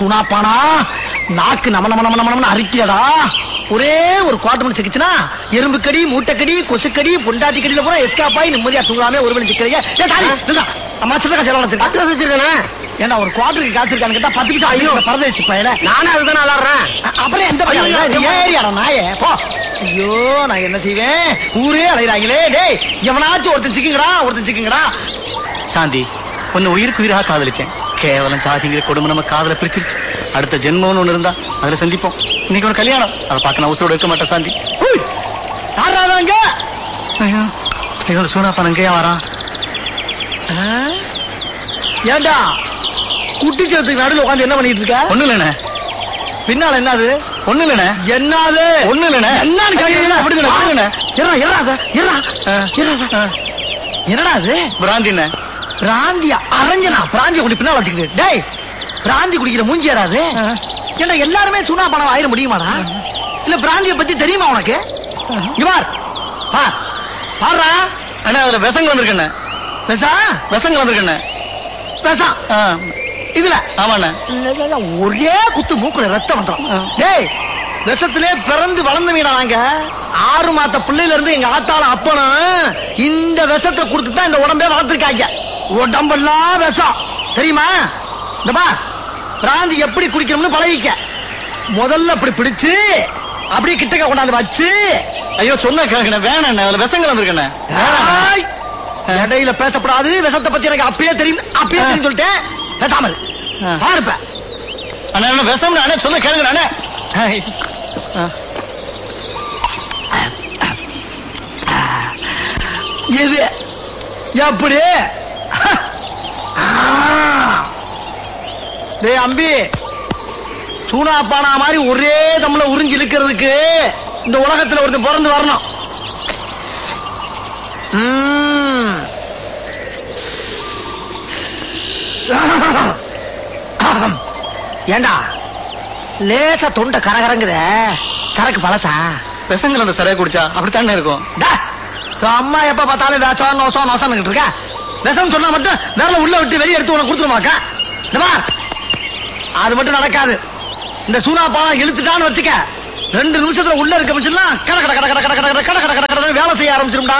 சூனாப்பானா நாக்கு நம நம நம நம அரிக்கிறடா ஒரே ஒரு குவாட்டர் மணி சிக்கிச்சுனா எறும்பு கடி மூட்டைக்கடி கொசுக்கடி பொண்டாட்டி கடியில பூரா எஸ்காப் ஆகி நிம்மதியா தூங்காம ஒரு மணி சிக்கிறீங்க ஏ தாலி நில்றா. அம்மா சின்ன காசு எவ்வளவு வச்சிருக்கா பத்து வச்சிருக்கானே ஏன்னா ஒரு குவாட்டருக்கு காசு இருக்கான்னு கேட்டா பத்து பைசா ஐயோ பறந்து வச்சு பையல நானே அதுதான் விளாடுறேன் அப்புறம் எந்த பையன் ஐயோ, இது ஏரியாடா நாயே போ ஐயோ நான் என்ன செய்வேன் ஊரே அலைகிறாங்களே டேய் எவனாச்சும் ஒருத்தன் சிக்குங்கடா ஒருத்தன் சிக்குங்கடா சாந்தி உன்னை உயிருக்கு உயிராக காதலிச்சேன் கேவலம் சாதிங்கிற கொடுமை நம்ம காதல பிரிச்சிருச்சு அடுத்த ஜென்மம்னு ஒண்ணு இருந்தா அதுல சந்திப்போம் இன்னைக்கு ஒரு கல்யாணம் அதை பார்க்க நான் உசுரோட இருக்க மாட்டேன் சாந்தி ஹுய்! யாரா அங்க ஐயோ இவங்க சூனாப்பன் அங்கேயா வரான் ஆ? ஏண்டா குட்டிச்சத்துக்கு நடுவில் உட்காந்து என்ன பண்ணிட்டு இருக்க ஒண்ணு இல்லண்ணே பின்னால என்னது ஒண்ணு இல்லண்ணே என்னது ஒண்ணு இல்லண்ணே என்னன்னு கேக்குறீங்களா? விடுங்கண்ணே, விடுங்கண்ணே. இருடா, இருடா அத, இருடா. ஆ. இருடா அத. என்னடா அது பிராந்திண்ணே பிராந்தியா அரஞ்சனா பிராந்திய குடி பின்னால வச்சுக்கிட்டு டேய் பிராந்தி குடிக்கிற மூஞ்சி யாராது ஏண்டா எல்லாருமே சுனா பணம் ஆயிட முடியுமாடா இல்ல பிராந்திய பத்தி தெரியுமா உனக்கு இங்க பார் பார் பாருடா அண்ணா அதுல விசங்க வந்திருக்கண்ணே பேசா விசங்க வந்திருக்கண்ணே பேசா ஆ, இதுல ஆமாண்ணே ஒரே குத்து மூக்குல ரத்தம் வந்துடும் ஆ. டேய் விஷத்திலே பிறந்து வளர்ந்த மீனா நாங்க ஆறு மாத்த பிள்ளையில இருந்து எங்க ஆத்தால அப்பனும் இந்த விஷத்தை கொடுத்து தான் இந்த உடம்பே வளர்த்துருக்காங்க உடம்பெல்லாம் விஷம் தெரியுமா இந்த பா பிராந்தி எப்படி குடிக்கணும்னு பழகிக்க முதல்ல அப்படி பிடிச்சு அப்படியே கிட்டக்க கொண்டாந்து வச்சு ஐயோ சொன்ன கேட்கண்ணே வேணாண்ணே அதுல விசங்க வந்திருக்கண்ணே ஏய், இடையில பேசப்படாது விஷத்தை பத்தி எனக்கு அப்பயே தெரியும் அப்பயே தெரியும் சொல்லிட்டேன் பேசாமல் ஆ. பாருப்ப அண்ணா என்ன விஷம் அண்ணே சொன்ன கேளுங்க அண்ணே ஆ. எது எப்படி ஆ. டேய் அம்பி சூனா பானா மாதிரி ஒரே தம்ல உறிஞ்சு இழுக்கிறதுக்கு இந்த உலகத்துல ஒருத்தன் பிறந்து வரணும் ம். ஏண்டா லேசா தொண்டை கரகரங்குத சரக்கு பழசா விசங்கள் அந்த சரியா குடிச்சா அப்படித்தானே இருக்கும் டா, உன் அம்மா எப்ப பார்த்தாலும் வேஷம் நோசம் நோசம் இருக்க விஷம் சொன்னா மட்டும் விரல உள்ள விட்டு வெளியே எடுத்து உனக்கு கொடுத்துருமாக்கா இந்த பார், அது மட்டும் நடக்காது இந்த சூனா பாலம் இழுத்துட்டான்னு வச்சுக்க ரெண்டு நிமிஷத்துல உள்ள இருக்க மிஷின்லாம் கட கட கட கட கட கட கட கட கட கட கடன்னு வேலை செய்ய ஆரம்பிச்சிரும்டா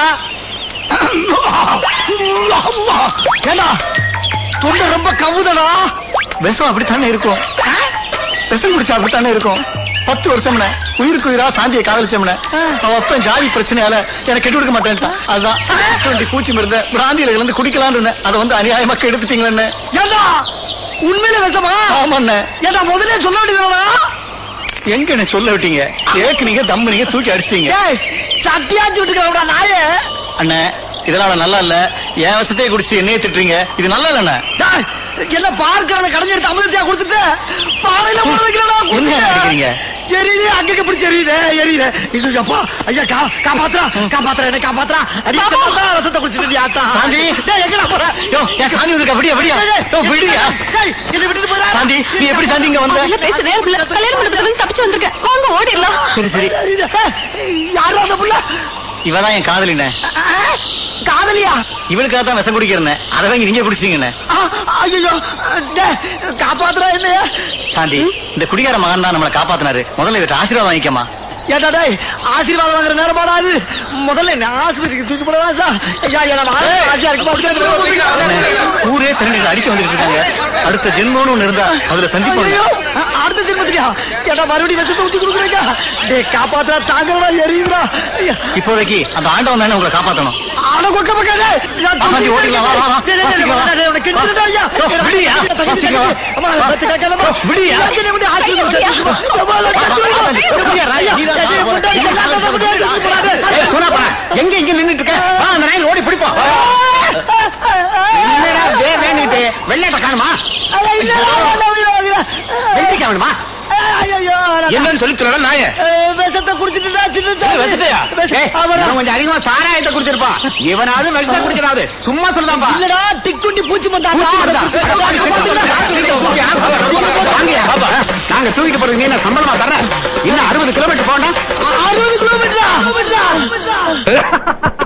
ஏண்டா தொண்டை ரொம்ப கவுதடா விஷம் அப்படித்தானே இருக்கும் ஆ? விஷம் குடிச்சா அப்படித்தானே இருக்கும் பத்து வருஷம்னே உயிருக்கு உயிரா சாந்தியை காதலிச்சோம்னே அவன் அப்பன் ஜாதி பிரச்சனையால எனக்கு கெட்டு கொடுக்க மாட்டேன்ட்டான் அதுதான் டுவெண்ட்டி பூச்சி மருந்த பிராந்தியில இருந்து குடிக்கலாம்னு இருந்தேன் அதை வந்து அநியாயமா கெடுத்துட்டீங்களே ஏண்டா உண்மையில விஷமா ஆமாண்ணே ஏண்டா முதல்ல சொல்ல வேண்டியதானா எங்க என்ன சொல்ல விட்டீங்க ஏக்குனீங்க தம்புனீங்க தூக்கி அடிச்சிட்டீங்க ஏய் சட்டியாச்சு விட்டுக்கிறா நாயே அண்ணே இதெல்லாம் நல்லா இல்ல என் விஷத்தையே குடிச்சிட்டு என்னையே திட்டுறீங்க இது நல்லா இல்லண்ணே டேய், எல்லாம் பார்க்கறத கடைஞ்சிட்டு அமிர்தத்தையா கொடுத்துட்டு பாறையில போட வைக்கிறடா என்ன நினைக்கிறீங்க? எரியுது அங்க பிடிச்சி எரியுது எரியுது இது அப்பா ஐயா கா காப்பாத்துறா காப்பாத்துறா என்ன காப்பாத்துறா அடி சத்தா ரசத்தை குடிச்சிட்டு ஆத்தா சாந்தி. டேய் எங்கடா போற யோ என் சாந்தி வந்திருக்கா விடியா விடியா யோ விடியா டேய் என்னை விட்டுட்டு போறா சாந்தி நீ எப்படி சாந்தி இங்க வந்த முதல்ல பேசுறேன் புள்ள. கல்யாண மண்டபத்துல இருந்து தப்பிச்சு வந்திருக்கேன் வாங்க ஓடிடலாம் சரி சரி யாரா அந்த புள்ள இவதான் என் காதலிண்ணே ஆ, காதலியா இவளுக்காக தான் விஷம் குடிக்கிறேன் அதை வாங்கி நீங்க குடிச்சிட்டீங்கண்ணே ஐயோ காப்பாத்துறா என்னைய சாந்தி இந்த குடிகார மகன் தான் நம்மளை காப்பாத்தினாரு முதல்ல இவற்றை ஆசீர்வாதம் வாங்கிக்கமா ஏட்டா டேய் ஆசீர்வாதம் வாங்குற நேரம் பாடாது முதல்ல என்ன ஆஸ்பத்திரிக்கு தூக்கி போடலாம் சார் ஐயா என்ன வாழ ஆசையா இருக்கு ஊரே திரண்டு அடிக்க வந்துட்டு இருக்காங்க அடுத்த ஜென்மம்னு ஒண்ணு இருந்தா அதுல சந்திப்போம் ஐயோ அடுத்த திரும்பத்தியா கேட்டா மறுபடியும் விஷத்தை ஊத்தி கொடுக்குறீங்க டேய் காப்பாத்துறா தாங்கடா எரியுதுடா ஐயா இப்போதைக்கு அந்த ஆண்டவன் தானே உங்களை காப்பாத்தணும் ஆள கொக்க பக்காதே ஆமா, நீ ஓடிடலாம், வா, வா, வா. வாசிக்கலாம், வா. ஓ, விடுயா, வாசிக்கலாம். ஓ, விடுயா. ஏய், சோனாப்பா, எங்க இங்க நின்னுட்டு இருக்க வா, அந்த ரயில் ஓடி பிடிப்போம் என்னடா வே வேணுட்டு வெள்ளாட்ட காணுமா வெள்ளிக்க வேணுமா என்னன்னு சொல்லி சொல்லல நாய விஷத்தை குடிச்சிட்டுடா சின்ன வசதியா கொஞ்சம் அதிகமா சாராயத்தை குடிச்சிருப்பான் இவனாவது விஷத்தை குடிக்கிறாது சும்மா சொல்லுதான்பா இல்லடா டிக்குண்டி பூச்சி நாங்க தூக்கிட்டு போறது நீ என்ன சம்பளமா தர்ற இன்னும் அறுபது கிலோமீட்டர் போனா அறுபது கிலோமீட்டரா